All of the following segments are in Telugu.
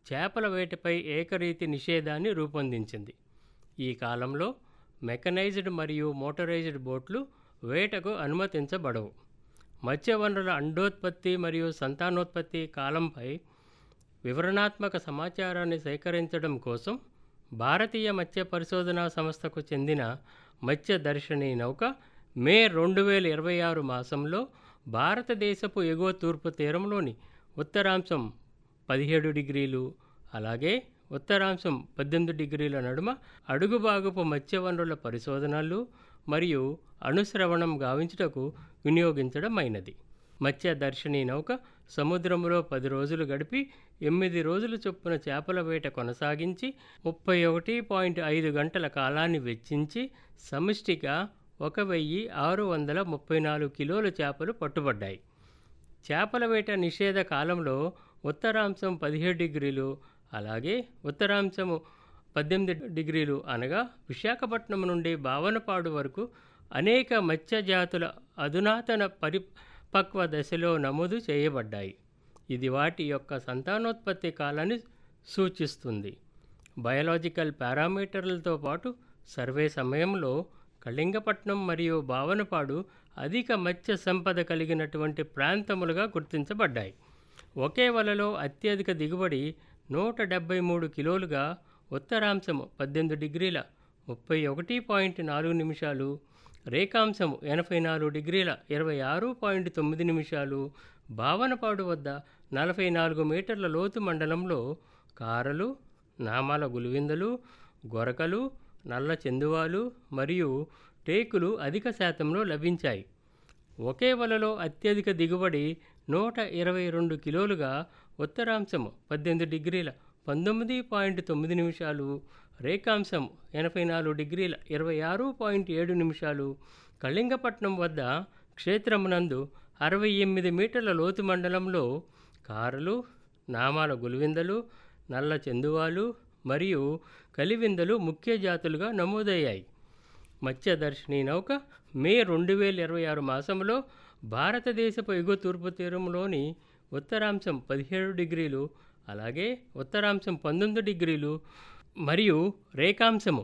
చేపల వేటపై ఏకరీతి నిషేధాన్ని రూపొందించింది ఈ కాలంలో మెకనైజ్డ్ మరియు మోటరైజ్డ్ బోట్లు వేటకు అనుమతించబడవు మత్స్యవనరుల అండోత్పత్తి మరియు సంతానోత్పత్తి కాలంపై వివరణాత్మక సమాచారాన్ని సేకరించడం కోసం భారతీయ మత్స్య పరిశోధనా సంస్థకు చెందిన మత్స్య దర్శిని నౌక మే రెండు వేల ఇరవై ఆరు మాసంలో భారతదేశపు ఎగువ తూర్పు తీరంలోని ఉత్తరాంశం పదిహేడు డిగ్రీలు అలాగే ఉత్తరాంశం పద్దెనిమిది డిగ్రీల నడుమ అడుగుబాగుపు మత్స్యవనరుల పరిశోధనలు మరియు అణుశ్రవణం గావించుటకు వినియోగించడం అయినది మత్స్య దర్శిని నౌక సముద్రంలో పది రోజులు గడిపి ఎనిమిది రోజుల చొప్పున చేపల వేట కొనసాగించి ముప్పై ఒకటి పాయింట్ ఐదు గంటల కాలాన్ని వెచ్చించి సమిష్టిగా ఒక వెయ్యి ఆరు వందల ముప్పై నాలుగు కిలోల చేపలు పట్టుబడ్డాయి చేపల వేట నిషేధ కాలంలో ఉత్తరాంశం పదిహేడు డిగ్రీలు అలాగే ఉత్తరాంశము పద్దెనిమిది డిగ్రీలు అనగా విశాఖపట్నం నుండి భావనపాడు వరకు అనేక మత్స్య జాతుల అధునాతన పరిపక్వ దశలో నమోదు చేయబడ్డాయి ఇది వాటి యొక్క సంతానోత్పత్తి కాలాన్ని సూచిస్తుంది బయలాజికల్ పారామీటర్లతో పాటు సర్వే సమయంలో కళింగపట్నం మరియు భావనపాడు అధిక మత్స్య సంపద కలిగినటువంటి ప్రాంతములుగా గుర్తించబడ్డాయి ఒకే వలలో అత్యధిక దిగుబడి నూట డెబ్బై మూడు కిలోలుగా ఉత్తరాంశము పద్దెనిమిది డిగ్రీల ముప్పై ఒకటి పాయింట్ నాలుగు నిమిషాలు రేఖాంశము ఎనభై నాలుగు డిగ్రీల ఇరవై ఆరు పాయింట్ తొమ్మిది నిమిషాలు భావనపాడు వద్ద నలభై నాలుగు మీటర్ల లోతు మండలంలో కారలు నామాల గులివిందలు గొరకలు నల్ల చెందువాలు మరియు టేకులు అధిక శాతంలో లభించాయి ఒకే వలలో అత్యధిక దిగుబడి నూట ఇరవై రెండు కిలోలుగా ఉత్తరాంశము పద్దెనిమిది డిగ్రీల పంతొమ్మిది పాయింట్ తొమ్మిది నిమిషాలు రేఖాంశం ఎనభై నాలుగు డిగ్రీల ఇరవై ఆరు పాయింట్ ఏడు నిమిషాలు కళింగపట్నం వద్ద క్షేత్రమునందు అరవై ఎనిమిది మీటర్ల లోతు మండలంలో కారలు నామాల గులివిందలు నల్ల చెందువాలు మరియు కలివిందలు ముఖ్య జాతులుగా నమోదయ్యాయి మత్స్యదర్శిని నౌక మే రెండు వేల ఇరవై ఆరు మాసంలో భారతదేశపు ఎగువ తూర్పు తీరంలోని ఉత్తరాంశం పదిహేడు డిగ్రీలు అలాగే ఉత్తరాంశం పంతొమ్మిది డిగ్రీలు మరియు రేఖాంశము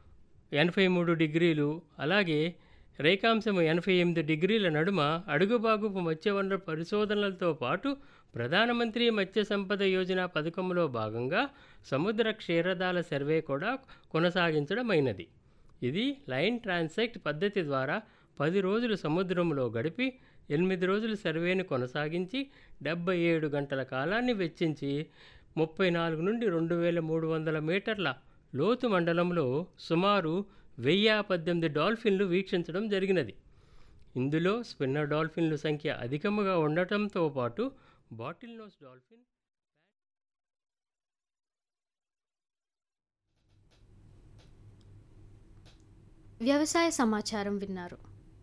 ఎనభై మూడు డిగ్రీలు అలాగే రేఖాంశము ఎనభై ఎనిమిది డిగ్రీల నడుమ అడుగుబాగుపు మత్స్యవనరుల పరిశోధనలతో పాటు ప్రధానమంత్రి మత్స్య సంపద యోజన పథకంలో భాగంగా సముద్ర క్షీరదాల సర్వే కూడా కొనసాగించడమైనది ఇది లైన్ ట్రాన్సెక్ట్ పద్ధతి ద్వారా పది రోజులు సముద్రంలో గడిపి ఎనిమిది రోజుల సర్వేను కొనసాగించి డెబ్బై ఏడు గంటల కాలాన్ని వెచ్చించి ముప్పై నాలుగు నుండి రెండు వేల మూడు వందల మీటర్ల లోతు మండలంలో సుమారు వెయ్యి పద్దెనిమిది డాల్ఫిన్లు వీక్షించడం జరిగినది ఇందులో స్పిన్నర్ డాల్ఫిన్ల సంఖ్య అధికముగా ఉండటంతో పాటు బాటిల్ నోస్ డాల్ఫిన్ వ్యవసాయ సమాచారం విన్నారు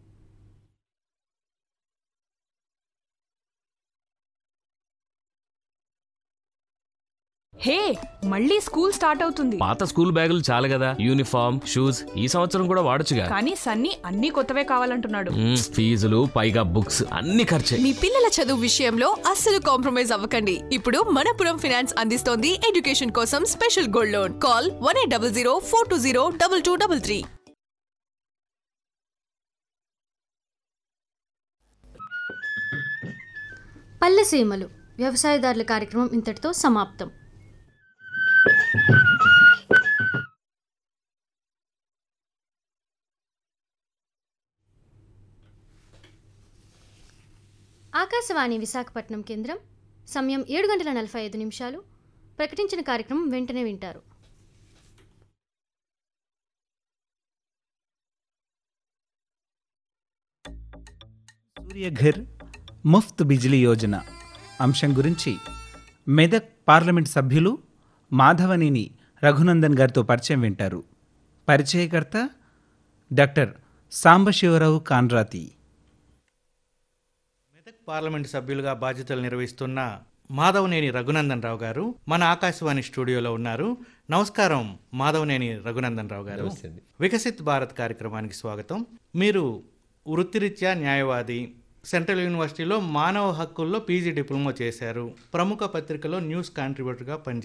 హే మళ్ళీ స్కూల్ స్టార్ట్ అవుతుంది పాత స్కూల్ బ్యాగులు చాలు కదా యూనిఫామ్ షూస్ ఈ సంవత్సరం కూడా వాడొచ్చుగా కానీ సన్నీ అన్ని కొత్తవే కావాలంటున్నాడు మ్మ్, ఫీజులు పైగా బుక్స్ అన్ని ఖర్చే మీ పిల్లల చదువు విషయంలో అస్సలు కాంప్రమైజ్ అవ్వకండి ఇప్పుడు మనపురం ఫినాన్స్ అందిస్తోంది ఎడ్యుకేషన్ కోసం special gold loan call one eight double zero four two zero double two double three పల్లెసీమలు వ్యవసాయదారుల కార్యక్రమం ఇంతటితో సమాప్తం ఆకాశవాణి విశాఖపట్నం కేంద్రం సమయం ఏడు గంటల నలభై ఐదు నిమిషాలు ప్రకటించిన కార్యక్రమం వెంటనే వింటారు సూర్యఘర్ ముఫ్త్ బిజిలీ యోజన అంశం గురించి మెదక్ పార్లమెంట్ సభ్యులు మాధవనేని రఘునందన్ గారితో పరిచయం వింటారు పరిచయకర్త డాక్టర్ సాంబశివరావు కాన్రాతి మెదక్ పార్లమెంట్ సభ్యులుగా బాధ్యతలు నిర్వహిస్తున్న మాధవనేని రఘునందన్ రావు గారు మన ఆకాశవాణి స్టూడియోలో ఉన్నారు నమస్కారం మాధవనేని రఘునందన్ రావు గారు వికసిత్ భారత్ కార్యక్రమానికి స్వాగతం మీరు వృత్తిరీత్యా న్యాయవాది సెంట్రల్ యూనివర్సిటీలో మానవ హక్కుల్లో పీజీ డిప్లొమా చేశారు ప్రముఖ పత్రికలో న్యూస్ కాంట్రిబ్యూటర్గా పనిచేశారు